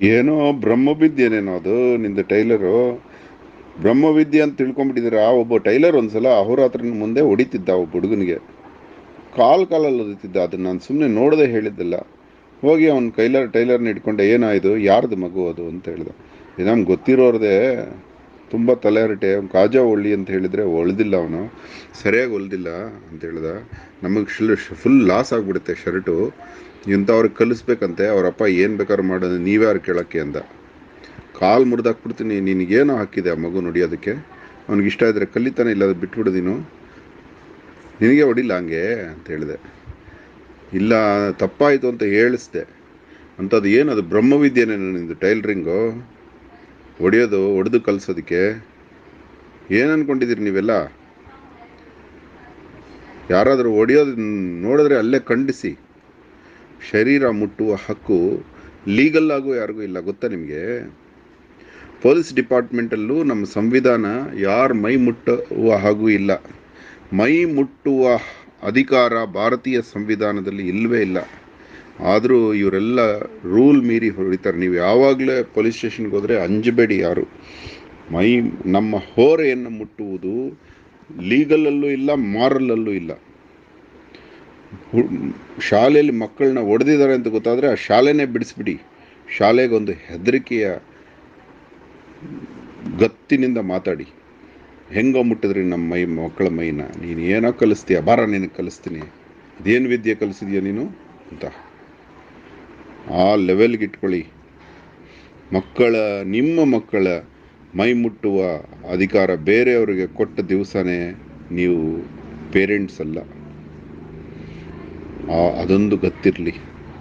ಏನೋ ಬ್ರಹ್ಮವಿದ್ಯೇನೇನೋ ಅದು ನಿಂದು ಟೈಲರು ಬ್ರಹ್ಮವಿದ್ಯೆ ಅಂತ ತಿಳ್ಕೊಂಬಿಟ್ಟಿದ್ದೀರ ಆ ಒಬ್ಬ ಟೈಲರ್ ಒಂದ್ಸಲ ಅಹೋರಾತ್ರನ ಮುಂದೆ ಹೊಡಿತಿದ್ದ ಒಬ್ಬ ಹುಡುಗನಿಗೆ ಕಾಲ್ ಕಾಲಲ್ಲಿ ಓದಿತಿದ್ದ ಅದನ್ನ ನಾನು ಸುಮ್ಮನೆ ನೋಡದೆ ಹೇಳಿದ್ದಿಲ್ಲ ಹೋಗಿ ಅವ್ನ ಕೈಲರ್ ಟೈಲರ್ನ ಇಟ್ಕೊಂಡೆ ಏನಾಯ್ತು ಯಾರ್ದು ಮಗು ಅದು ಅಂತ ಹೇಳ್ದ ಇದು ನಮ್ಗೆ ಗೊತ್ತಿರೋರ್ದೇ ತುಂಬ ತಲೆಹರಟೆ ಅವ್ನು ಕಾಜಾ ಒಳ್ಳಿ ಅಂತ ಹೇಳಿದರೆ ಹೊಳ್ದಿಲ್ಲ ಅವನು ಸರಿಯಾಗಿ ಹೊಲ್ದಿಲ್ಲ ಅಂತ ಹೇಳ್ದ ನಮಗೆ ಶಿಲ್ ಫುಲ್ ಲಾಸ್ ಆಗಿಬಿಡುತ್ತೆ ಶರ್ಟು ಇಂಥವ್ರಿಗೆ ಕಲಿಸ್ಬೇಕಂತೆ ಅವರಪ್ಪ ಏನು ಬೇಕಾದ್ರೂ ಮಾಡೋದು ನೀವ್ಯಾರು ಕೇಳೋಕ್ಕೆ ಅಂದ ಕಾಲು ಮುರಿದಾಕ್ಬಿಡ್ತೀನಿ ನಿನಗೇನೋ ಹಾಕಿದೆ ಆ ಮಗು ನೋಡಿಯೋದಕ್ಕೆ ಅವ್ನಿಗೆ ಇಷ್ಟ ಇದ್ದರೆ ಕಲಿತಾನೆ ಇಲ್ಲ ಅದು ಬಿಟ್ಬಿಡು ನೀನು ನಿನಗೆ ಹೊಡಿಲ್ಲ ಹಂಗೆ ಅಂತ ಹೇಳಿದೆ ಇಲ್ಲ ತಪ್ಪಾಯಿತು ಅಂತ ಹೇಳಿಸ್ದೆ ಅಂಥದ್ದು ಏನದು ಬ್ರಹ್ಮವಿದ್ಯೆನೇ ನಿಂದು ಟೈಲರಿಂಗು ಹೊಡೆಯೋದು ಹೊಡೆದು ಕಲಿಸೋದಕ್ಕೆ ಏನು ಅನ್ಕೊಂಡಿದ್ದೀರಿ ನೀವೆಲ್ಲ ಯಾರಾದರೂ ಹೊಡೆಯೋದು ನೋಡಿದ್ರೆ ಅಲ್ಲೇ ಖಂಡಿಸಿ ಶರೀರ ಮುಟ್ಟುವ ಹಕ್ಕು ಲೀಗಲ್ ಆಗು ಯಾರಿಗೂ ಇಲ್ಲ ಗೊತ್ತಾ ನಿಮಗೆ ಪೊಲೀಸ್ ಡಿಪಾರ್ಟ್ಮೆಂಟಲ್ಲೂ ನಮ್ಮ ಸಂವಿಧಾನ ಯಾರ ಮೈ ಮುಟ್ಟುವ ಹಾಗೂ ಇಲ್ಲ ಮೈ ಮುಟ್ಟುವ ಅಧಿಕಾರ ಭಾರತೀಯ ಸಂವಿಧಾನದಲ್ಲಿ ಇಲ್ಲವೇ ಇಲ್ಲ ಆದರೂ ಇವರೆಲ್ಲ ರೂಲ್ ಮೀರಿ ಹೊಡಿತಾರೆ ನೀವು ಯಾವಾಗಲೇ ಪೊಲೀಸ್ ಸ್ಟೇಷನ್ಗೆ ಹೋದರೆ ಅಂಜಬೇಡಿ ಯಾರು ಮೈ ನಮ್ಮ ಹೋರೆಯನ್ನು ಮುಟ್ಟುವುದು ಲೀಗಲಲ್ಲೂ ಇಲ್ಲ ಮಾರಲಲ್ಲೂ ಇಲ್ಲ ಹು- ಶಾಲೆಯಲ್ಲಿ ಮಕ್ಕಳನ್ನ ಹೊಡೆದಿದ್ದಾರೆ ಅಂತ ಗೊತ್ತಾದರೆ ಆ ಶಾಲೆನೇ ಬಿಡಿಸ್ಬಿಡಿ ಶಾಲೆಗೊಂದು ಹೆದರಿಕೆಯ ಗತ್ತಿನಿಂದ ಮಾತಾಡಿ ಹೆಂಗೋ ಮುಟ್ಟಿದ್ರಿ ನಮ್ಮ ಮೈ ಮಕ್ಕಳ ಮೈನ ನೀನು ಏನೋ ಕಲಿಸ್ತೀಯ ಬಾರ ನಿನಗೆ ಕಲಿಸ್ತೀನಿ ಅದೇನು ವಿದ್ಯೆ ಕಲಿಸಿದ್ಯಾ ನೀನು ಅಂತ ಆ ಲೆವೆಲ್ಗೆ ಇಟ್ಕೊಳ್ಳಿ ಮಕ್ಕಳ ನಿಮ್ಮ ಮಕ್ಕಳ ಮೈ ಮುಟ್ಟುವ ಅಧಿಕಾರ ಬೇರೆಯವರಿಗೆ ಕೊಟ್ಟ ದಿವಸನೇ ನೀವು ಪೇರೆಂಟ್ಸ್ ಅಲ್ಲ ಆ- ಅದೊಂದು ಗೊತ್ತಿರಲಿ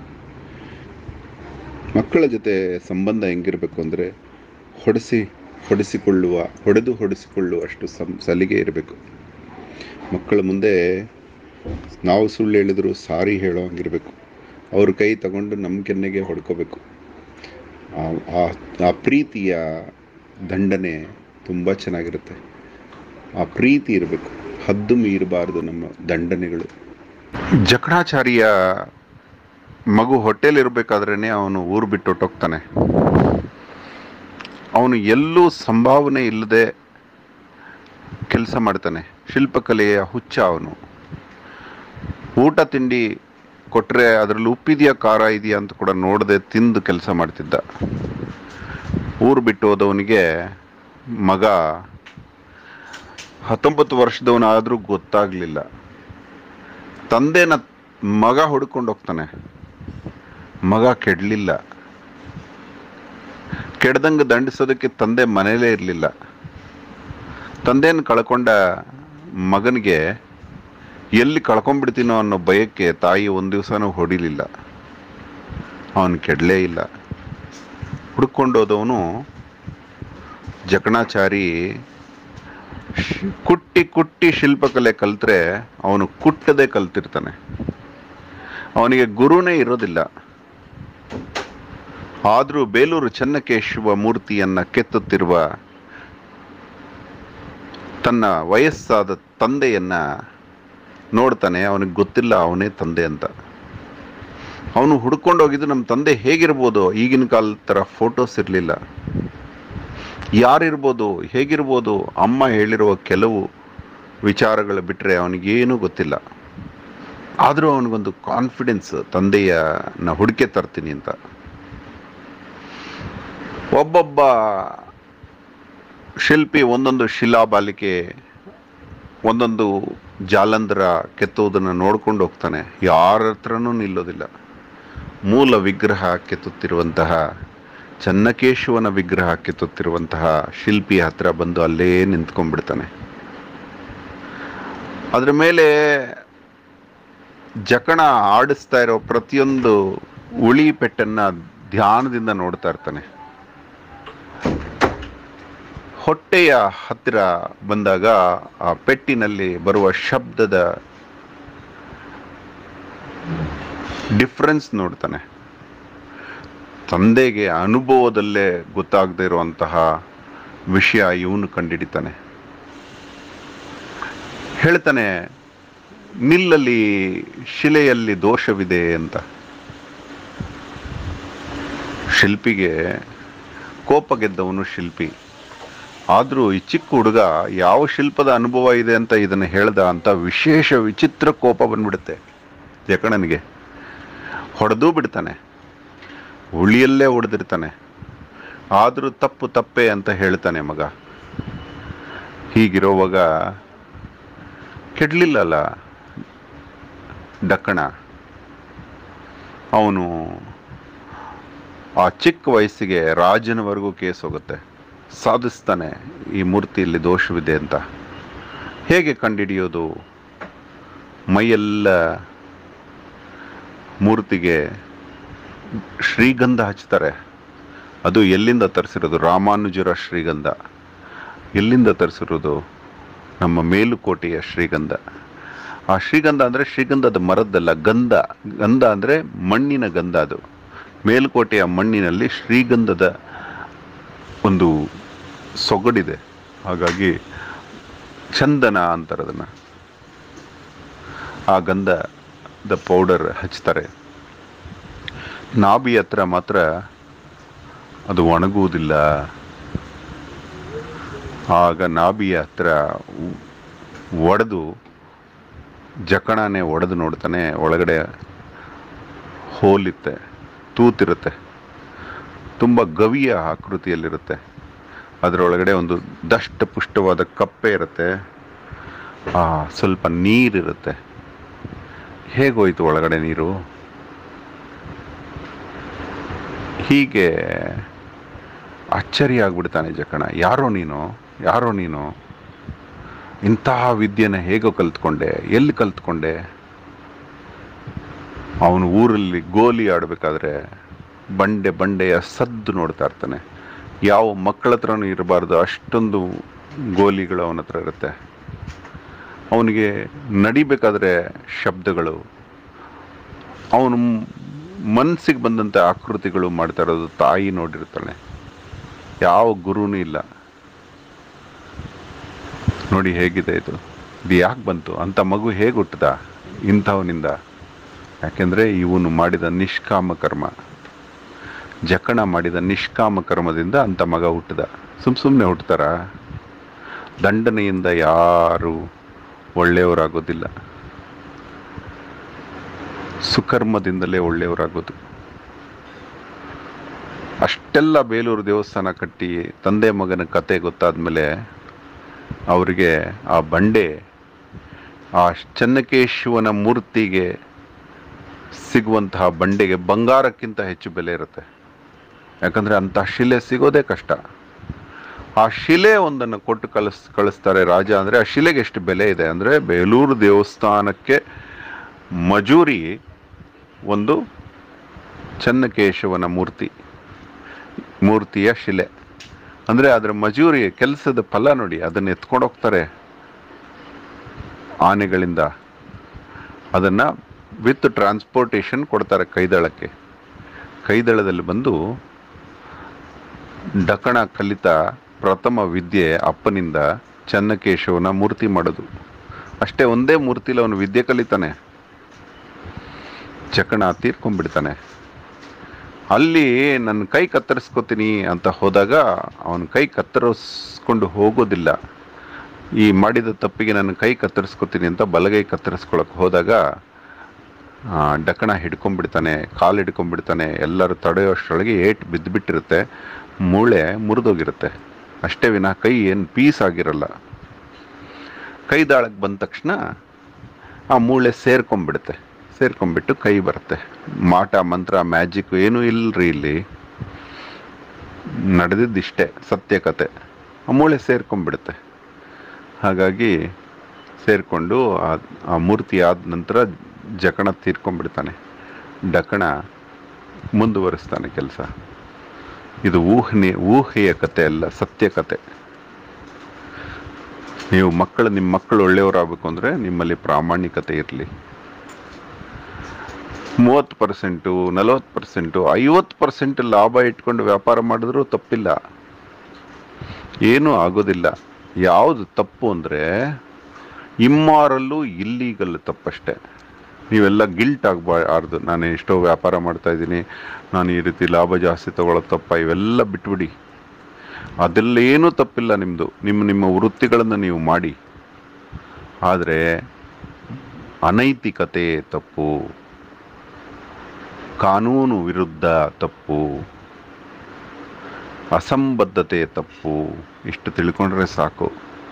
ಮಕ್ಕಳ ಜೊತೆ ಸಂಬಂಧ ಹೆಂಗಿರಬೇಕು ಅಂದರೆ ಹೊಡೆಸಿ ಹೊಡೆಸಿಕೊಳ್ಳುವ ಹೊಡೆದು ಹೊಡೆಸಿಕೊಳ್ಳುವಷ್ಟು ಸಂ ಸಲಿಗೆ ಇರಬೇಕು ಮಕ್ಕಳ ಮುಂದೆ ನಾವು ಸುಳ್ಳು ಹೇಳಿದ್ರು ಸಾರಿ ಹೇಳೋ ಹಂಗಿರಬೇಕು ಅವ್ರ ಕೈ ತಗೊಂಡು ನಮ್ಮ ಕೆನ್ನೆಗೆ ಹೊಡ್ಕೋಬೇಕು ಆ- ಆ- ಆ ಪ್ರೀತಿಯ ದಂಡನೆ ತುಂಬ ಚೆನ್ನಾಗಿರುತ್ತೆ ಆ ಪ್ರೀತಿ ಇರಬೇಕು ಹದ್ದು ಮೀರಬಾರ್ದು ನಮ್ಮ ದಂಡನೆಗಳು ಜಕಣಾಚಾರಿಯ ಮಗು ಹೊಟ್ಟೆಲಿರ್ಬೇಕಾದ್ರೇ ಅವನು ಊರು ಬಿಟ್ಟು ಹೊಟ್ಟೋಗ್ತಾನೆ ಅವನು ಎಲ್ಲೂ ಸಂಭಾವನೆ ಇಲ್ಲದೆ ಕೆಲಸ ಮಾಡ್ತಾನೆ ಶಿಲ್ಪಕಲೆಯ ಹುಚ್ಚ ಅವನು ಊಟ ತಿಂಡಿ ಕೊಟ್ಟರೆ ಅದರಲ್ಲಿ ಉಪ್ಪಿದೆಯಾ ಖಾರ ಇದೆಯಾ ಅಂತ ಕೂಡ ನೋಡದೆ ತಿಂದು ಕೆಲಸ ಮಾಡ್ತಿದ್ದ ಊರು ಬಿಟ್ಟು ಹೋದವನಿಗೆ ಮಗ ಹತ್ತೊಂಬತ್ತು ವರ್ಷದವನಾದರೂ ಗೊತ್ತಾಗಲಿಲ್ಲ ತಂದೆನ ಮಗ ಹುಡ್ಕೊಂಡು ಹೋಗ್ತಾನೆ ಮಗ ಕೆಡಲಿಲ್ಲ ಕೆಡ್ದಂಗೆ ದಂಡಿಸೋದಕ್ಕೆ ತಂದೆ ಮನೇಲೇ ಇರಲಿಲ್ಲ ತಂದೆನ ಕಳ್ಕೊಂಡ ಮಗನಿಗೆ ಎಲ್ಲಿ ಕಳ್ಕೊಂಡ್ಬಿಡ್ತೀನೋ ಅನ್ನೋ ಭಯಕ್ಕೆ ತಾಯಿ ಒಂದು ದಿವಸನೂ ಹೊಡಿಲಿಲ್ಲ ಅವನು ಕೆಡಲೇ ಇಲ್ಲ ಹುಡ್ಕೊಂಡೋದವನು ಜಕಣಾಚಾರಿ ಶ್- ಕುಟ್ಟಿ ಕುಟ್ಟಿ ಶಿಲ್ಪಕಲೆ ಕಲ್ತ್ರೆ ಅವನು ಕುಟ್ಟದೆ ಕಲ್ತಿರ್ತಾನೆ ಅವನಿಗೆ ಗುರುನೇ ಇರೋದಿಲ್ಲ ಆದರೂ ಬೇಲೂರು ಚೆನ್ನಕೇಶವ ಮೂರ್ತಿಯನ್ನ ಕೆತ್ತುತ್ತಿರುವ ತನ್ನ ವಯಸ್ಸಾದ ತಂದೆಯನ್ನ ನೋಡ್ತಾನೆ ಅವನಿಗೆ ಗೊತ್ತಿಲ್ಲ ಅವನೇ ತಂದೆ ಅಂತ ಅವನು ಹುಡ್ಕೊಂಡು ಹೋಗಿದ್ದು ನಮ್ಮ ತಂದೆ ಹೇಗಿರ್ಬೋದು ಈಗಿನ ಕಾಲದ ಥರ ಫೋಟೋಸ್ ಇರಲಿಲ್ಲ ಯಾರಿರ್ಬೋದು ಹೇಗಿರ್ಬೋದು ಅಮ್ಮ ಹೇಳಿರುವ ಕೆಲವು ವಿಚಾರಗಳು ಬಿಟ್ಟರೆ ಅವನಿಗೇನೂ ಗೊತ್ತಿಲ್ಲ ಆದರೂ ಅವನಿಗೊಂದು ಕಾನ್ಫಿಡೆನ್ಸ್ ತಂದೆಯನ್ನ ಹುಡುಕೆ ತರ್ತೀನಿ ಅಂತ ಒಬ್ಬೊಬ್ಬ ಶಿಲ್ಪಿ ಒಂದೊಂದು ಶಿಲಾಬಾಲಿಕೆ ಒಂದೊಂದು ಜಾಲಂಧರ ಕೆತ್ತುವುದನ್ನು ನೋಡ್ಕೊಂಡು ಹೋಗ್ತಾನೆ ಯಾರ ಹತ್ರನೂ ನಿಲ್ಲೋದಿಲ್ಲ ಮೂಲ ವಿಗ್ರಹ ಕೆತ್ತುತ್ತಿರುವಂತಹ ಚನ್ನಕೇಶವನ ವಿಗ್ರಹ ಕೆತ್ತುತ್ತಿರುವಂತಹ ಶಿಲ್ಪಿ ಹತ್ರ ಬಂದು ಅಲ್ಲೇ ನಿಂತ್ಕೊಂಡ್ಬಿಡ್ತಾನೆ ಅದ್ರ ಮೇಲೆ ಜಕಣ ಆಡಿಸ್ತಾ ಇರೋ ಪ್ರತಿಯೊಂದು ಉಳಿ ಪೆಟ್ಟನ್ನ ಧ್ಯಾನದಿಂದ ನೋಡ್ತಾ ಇರ್ತಾನೆ ಹೊಟ್ಟೆಯ ಹತ್ತಿರ ಬಂದಾಗ ಆ ಪೆಟ್ಟಿನಲ್ಲಿ ಬರುವ ಶಬ್ದದ ಡಿಫ್ರೆನ್ಸ್ ನೋಡ್ತಾನೆ ತಂದೆಗೆ ಅನುಭವದಲ್ಲೇ ಗೊತ್ತಾಗದೇ ಇರುವಂತಹ ವಿಷಯ ಇವನು ಕಂಡಿಡಿತಾನೆ ಹೇಳ್ತಾನೆ ನಿಲ್ಲಲ್ಲಿ ಶಿಲೆಯಲ್ಲಿ ದೋಷವಿದೆ ಅಂತ ಶಿಲ್ಪಿಗೆ ಕೋಪ ಗೆದ್ದವನು ಶಿಲ್ಪಿ ಆದರೂ ಈ ಚಿಕ್ಕ ಹುಡುಗ ಯಾವ ಶಿಲ್ಪದ ಅನುಭವ ಇದೆ ಅಂತ ಇದನ್ನು ಹೇಳ್ದ ಅಂತ ವಿಶೇಷ ವಿಚಿತ್ರ ಕೋಪ ಬಂದ್ಬಿಡುತ್ತೆ ಜಕಣನಿಗೆ ಹೊಡೆದು ಬಿಡ್ತಾನೆ ಉಳಿಯಲ್ಲೇ ಹೊಡೆದಿರ್ತಾನೆ ಆದರೂ ತಪ್ಪು ತಪ್ಪೆ ಅಂತ ಹೇಳ್ತಾನೆ ಮಗ ಹೀಗಿರೋವಾಗ ಕೆಡ್ಲಿಲ್ಲಲ್ಲ ಡಕ್ಕಣ ಅವನು ಆ ಚಿಕ್ಕ ವಯಸ್ಸಿಗೆ ರಾಜನವರೆಗೂ ಕೇಸ್ ಹೋಗುತ್ತೆ ಸಾಧಿಸ್ತಾನೆ ಈ ಮೂರ್ತಿಯಲ್ಲಿ ದೋಷವಿದೆ ಅಂತ ಹೇಗೆ ಕಂಡುಹಿಡಿಯೋದು ಮೈಯೆಲ್ಲ ಮೂರ್ತಿಗೆ ಶ್ರೀಗಂಧ ಹಚ್ತಾರೆ ಅದು ಎಲ್ಲಿಂದ ತರಿಸಿರೋದು ರಾಮಾನುಜರ ಶ್ರೀಗಂಧ ಎಲ್ಲಿಂದ ತರಿಸಿರೋದು ನಮ್ಮ ಮೇಲುಕೋಟೆಯ ಶ್ರೀಗಂಧ ಆ ಶ್ರೀಗಂಧ ಅಂದರೆ ಶ್ರೀಗಂಧದ ಮರದ್ದಲ್ಲ ಗಂಧ ಗಂಧ ಅಂದರೆ ಮಣ್ಣಿನ ಗಂಧ ಅದು ಮೇಲುಕೋಟೆಯ ಮಣ್ಣಿನಲ್ಲಿ ಶ್ರೀಗಂಧದ ಒಂದು ಸೊಗಡಿದೆ ಹಾಗಾಗಿ ಚಂದನ ಅಂತಾರೆ ಅದನ್ನು ಆ ಗಂಧದ ಪೌಡರ್ ಹಚ್ತಾರೆ ನಾಭಿ ಹತ್ರ ಮಾತ್ರ ಅದು ಒಣಗುವುದಿಲ್ಲ ಆಗ ನಾಭಿಯ ಹತ್ರ ಒಡೆದು ಜಕಣನೆ ಒಡೆದು ನೋಡ್ತಾನೆ ಒಳಗಡೆ ಹೋಲಿತ್ತೆ ತೂತಿರುತ್ತೆ ತುಂಬ ಗವಿಯ ಆಕೃತಿಯಲ್ಲಿರುತ್ತೆ ಅದರೊಳಗಡೆ ಒಂದು ದಷ್ಟ ಪುಷ್ಟವಾದ ಕಪ್ಪೆ ಇರುತ್ತೆ ಆ, ಸ್ವಲ್ಪ ನೀರಿರುತ್ತೆ ಹೇಗೋಯ್ತು ಒಳಗಡೆ ನೀರು ಹೀಗೆ ಆಶ್ಚರ್ಯ ಆಗ್ಬಿಡ್ತಾನೆ ಜಕಣ ಯಾರೋ ನೀನು ಯಾರೋ ನೀನು ಇಂತಹ ವಿದ್ಯೆನ ಹೇಗೋ ಕಲ್ತ್ಕೊಂಡೆ ಎಲ್ಲಿ ಕಲ್ತ್ಕೊಂಡೆ ಅವನು ಊರಲ್ಲಿ ಗೋಲಿ ಆಡಬೇಕಾದ್ರೆ ಬಂಡೆ ಬಂಡೆಯ ಸದ್ದು ನೋಡ್ತಾ ಇರ್ತಾನೆ ಯಾವ ಮಕ್ಕಳ ಹತ್ರನೂ ಇರಬಾರ್ದು ಅಷ್ಟೊಂದು ಗೋಲಿಗಳು ಅವನ ಹತ್ರ ಇರುತ್ತೆ ಅವನಿಗೆ ನಡಿಬೇಕಾದ್ರೆ ಶಬ್ದಗಳು ಅವನು ಮನಸ್ಸಿಗೆ ಬಂದಂಥ ಆಕೃತಿಗಳು ಮಾಡ್ತಾ ಇರೋದು ತಾಯಿ ನೋಡಿರ್ತಾಳೆ ಯಾವ ಗುರುನೂ ಇಲ್ಲ ನೋಡಿ ಹೇಗಿದೆ ಇದು ಇದು ಯಾಕೆ ಬಂತು ಅಂತ ಮಗು ಹೇಗೆ ಹುಟ್ಟದ ಇಂಥವನಿಂದ ಯಾಕೆಂದರೆ ಇವನು ಮಾಡಿದ ನಿಷ್ಕಾಮ ಕರ್ಮ ಜಕಣ ಮಾಡಿದ ನಿಷ್ಕಾಮ ಕರ್ಮದಿಂದ ಅಂಥ ಮಗ ಹುಟ್ಟದ ಸುಮ್ ಸುಮ್ಮನೆ ಹುಟ್ಟತಾರ ದಂಡನೆಯಿಂದ ಯಾರು ಒಳ್ಳೆಯವರಾಗೋದಿಲ್ಲ ಸುಕರ್ಮದಿಂದಲೇ ಒಳ್ಳೆಯವರಾಗೋದು ಅಷ್ಟೆಲ್ಲ ಬೇಲೂರು ದೇವಸ್ಥಾನ ಕಟ್ಟಿ ತಂದೆ ಮಗನ ಕತೆ ಗೊತ್ತಾದ್ಮೇಲೆ ಅವರಿಗೆ ಆ ಬಂಡೆ ಆ ಚೆನ್ನಕೇಶವನ ಮೂರ್ತಿಗೆ ಸಿಗುವಂತಹ ಬಂಡೆಗೆ ಬಂಗಾರಕ್ಕಿಂತ ಹೆಚ್ಚು ಬೆಲೆ ಇರುತ್ತೆ ಯಾಕಂದರೆ ಅಂಥ ಶಿಲೆ ಸಿಗೋದೇ ಕಷ್ಟ ಆ ಶಿಲೆ ಒಂದನ್ನು ಕೊಟ್ಟು ಕಳಿಸ್ ಕಳಿಸ್ತಾರೆ ರಾಜ ಅಂದರೆ ಆ ಶಿಲೆಗೆ ಎಷ್ಟು ಬೆಲೆ ಇದೆ ಅಂದರೆ ಬೇಲೂರು ದೇವಸ್ಥಾನಕ್ಕೆ ಮಜೂರಿ ಒಂದು ಚೆನ್ನಕೇಶವನ ಮೂರ್ತಿ ಮೂರ್ತಿಯ ಶಿಲೆ ಅಂದರೆ ಅದರ ಮಜೂರಿ ಕೆಲಸದ ಫಲ ನೋಡಿ ಅದನ್ನು ಎತ್ಕೊಂಡು ಹೋಗ್ತಾರೆ ಆನೆಗಳಿಂದ ಅದನ್ನು ವಿತ್ ಟ್ರಾನ್ಸ್ಪೋರ್ಟೇಷನ್ ಕೊಡ್ತಾರೆ ಕೈದಳಕ್ಕೆ ಕೈದಳದಲ್ಲಿ ಬಂದು ಡಕಣ ಕಲಿತ ಪ್ರಥಮ ವಿದ್ಯೆ ಅಪ್ಪನಿಂದ ಚೆನ್ನಕೇಶವನ ಮೂರ್ತಿ ಮಾಡೋದು ಅಷ್ಟೇ ಒಂದೇ ಮೂರ್ತಿಲಿ ಅವನು ವಿದ್ಯೆ ಕಲಿತಾನೆ ಚಕಣ ತೀರ್ಕೊಂಡ್ಬಿಡ್ತಾನೆ ಅಲ್ಲಿ ನನ್ನ ಕೈ ಕತ್ತರಿಸ್ಕೊತೀನಿ ಅಂತ ಹೋದಾಗ ಅವನ ಕೈ ಕತ್ತರಿಸ್ಕೊಂಡು ಹೋಗೋದಿಲ್ಲ ಈ ಮಾಡಿದ ತಪ್ಪಿಗೆ ನನ್ನ ಕೈ ಕತ್ತರಿಸ್ಕೊತೀನಿ ಅಂತ ಬಲಗೈ ಕತ್ತರಿಸ್ಕೊಳಕ್ಕೆ ಹೋದಾಗ ಆ, ಡಕಣ ಹಿಡ್ಕೊಂಡ್ಬಿಡ್ತಾನೆ ಕಾಲು ಹಿಡ್ಕೊಂಡ್ಬಿಡ್ತಾನೆ ಎಲ್ಲರೂ ತಡೆಯೋಷ್ಟರೊಳಗೆ ಏಟ್ ಬಿದ್ದುಬಿಟ್ಟಿರುತ್ತೆ ಮೂಳೆ ಮುರಿದೋಗಿರುತ್ತೆ ಅಷ್ಟೇ ವಿನ ಕೈ ಏನು ಪೀಸ್ ಆಗಿರಲ್ಲ ಕೈ ದಾಳಕ್ಕೆ ಬಂದ ತಕ್ಷಣ ಆ ಮೂಳೆ ಸೇರ್ಕೊಂಡ್ಬಿಡುತ್ತೆ ಸೇರ್ಕೊಂಡ್ಬಿಟ್ಟು ಕೈ ಬರುತ್ತೆ ಮಾಟ ಮಂತ್ರ ಮ್ಯಾಜಿಕ್ ಏನೂ ಇಲ್ಲರಿ ಇಲ್ಲಿ ನಡೆದಿದ್ದಿಷ್ಟೇ ಸತ್ಯ ಕತೆ ಆ ಮೂಳೆ ಸೇರ್ಕೊಂಡ್ಬಿಡುತ್ತೆ ಹಾಗಾಗಿ ಸೇರಿಕೊಂಡು ಆ ಮೂರ್ತಿ ಆದ ನಂತರ ಜಕಣ ತೀರ್ಕೊಂಡ್ಬಿಡ್ತಾನೆ ಡಕಣ ಮುಂದುವರಿಸ್ತಾನೆ ಕೆಲಸ ಇದು ಊಹನೆ ಊಹೆಯ ಕತೆ ಅಲ್ಲ ಸತ್ಯ ಕತೆ ನೀವು ಮಕ್ಕಳು ನಿಮ್ಮ ಮಕ್ಕಳು ಒಳ್ಳೆಯವರಾಗಬೇಕು ಅಂದರೆ ನಿಮ್ಮಲ್ಲಿ ಪ್ರಾಮಾಣಿಕತೆ ಇರಲಿ ಮೂವತ್ತು ಪರ್ಸೆಂಟು ನಲವತ್ತು ಪರ್ಸೆಂಟು ಐವತ್ತು ಪರ್ಸೆಂಟ್ ಲಾಭ ಇಟ್ಕೊಂಡು ವ್ಯಾಪಾರ ಮಾಡಿದ್ರೂ ತಪ್ಪಿಲ್ಲ ಏನೂ ಆಗೋದಿಲ್ಲ ಯಾವುದು ತಪ್ಪು ಅಂದರೆ ಇಮ್ಮಾರಲ್ಲು ಇಲ್ಲೀಗಲ್ ತಪ್ಪಷ್ಟೇ ನೀವೆಲ್ಲ ಗಿಲ್ಟ್ ಆಗಬಾರ್ದು ನಾನು ಎಷ್ಟೋ ವ್ಯಾಪಾರ ಮಾಡ್ತಾ ಇದ್ದೀನಿ ನಾನು ಈ ರೀತಿ ಲಾಭ ಜಾಸ್ತಿ ತಗೊಳ್ಳೋ ತಪ್ಪ ಇವೆಲ್ಲ ಬಿಟ್ಬಿಡಿ ಅದೆಲ್ಲ ಏನೂ ತಪ್ಪಿಲ್ಲ ನಿಮ್ಮದು ನಿಮ್ಮ ನಿಮ್ಮ ವೃತ್ತಿಗಳನ್ನು ನೀವು ಮಾಡಿ ಆದರೆ ಅನೈತಿಕತೆ ತಪ್ಪು ಕಾನೂನು ವಿರುದ್ಧ ತಪ್ಪು ಅಸಂಬದ್ಧತೆ ತಪ್ಪು ಇಷ್ಟು ತಿಳ್ಕೊಂಡ್ರೆ ಸಾಕು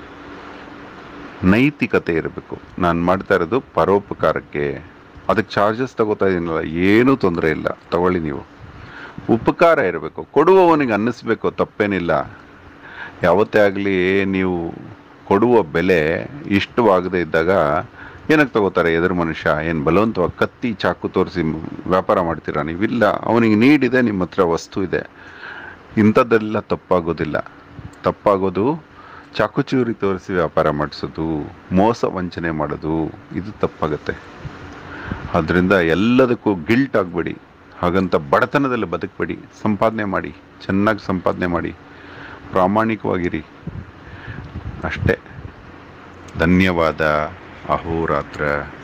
ನೈತಿಕತೆ ಇರಬೇಕು ನಾನು ಮಾಡ್ತಾ ಇರೋದು ಪರೋಪಕಾರಕ್ಕೆ ಅದಕ್ಕೆ ಚಾರ್ಜಸ್ ತಗೋತಾ ಇದ್ದೀನಲ್ಲ ಏನೂ ತೊಂದರೆ ಇಲ್ಲ ತಗೊಳ್ಳಿ ನೀವು ಉಪಕಾರ ಇರಬೇಕು ಕೊಡುವವನಿಗೆ ಅನ್ನಿಸ್ಬೇಕು ತಪ್ಪೇನಿಲ್ಲ ಯಾವತ್ತೇ ಆಗಲಿ ನೀವು ಕೊಡುವ ಬೆಲೆ ಇಷ್ಟವಾಗದೇ ಇದ್ದಾಗ ಏನಕ್ಕೆ ತಗೋತಾರೆ ಎದುರು ಮನುಷ್ಯ ಏನು ಬಲವಂತವಾಗಿ ಕತ್ತಿ ಚಾಕು ತೋರಿಸಿ ವ್ಯಾಪಾರ ಮಾಡ್ತೀರಾ ನೀವಿಲ್ಲ ಅವನಿಗೆ ನೀಡಿದೆ ನಿಮ್ಮ ಹತ್ರ ವಸ್ತು ಇದೆ ಇಂಥದ್ದೆಲ್ಲ ತಪ್ಪಾಗೋದಿಲ್ಲ ತಪ್ಪಾಗೋದು ಚಾಕುಚೂರಿ ತೋರಿಸಿ ವ್ಯಾಪಾರ ಮಾಡಿಸೋದು ಮೋಸ ವಂಚನೆ ಮಾಡೋದು ಇದು ತಪ್ಪಾಗತ್ತೆ ಅದರಿಂದ ಎಲ್ಲದಕ್ಕೂ ಗಿಲ್ಟ್ ಆಗಬೇಡಿ ಹಾಗಂತ ಬಡತನದಲ್ಲಿ ಬದುಕಬೇಡಿ ಸಂಪಾದನೆ ಮಾಡಿ ಚೆನ್ನಾಗಿ ಸಂಪಾದನೆ ಮಾಡಿ ಪ್ರಾಮಾಣಿಕವಾಗಿರಿ ಅಷ್ಟೇ ಧನ್ಯವಾದ ಅಹೋರಾತ್ರ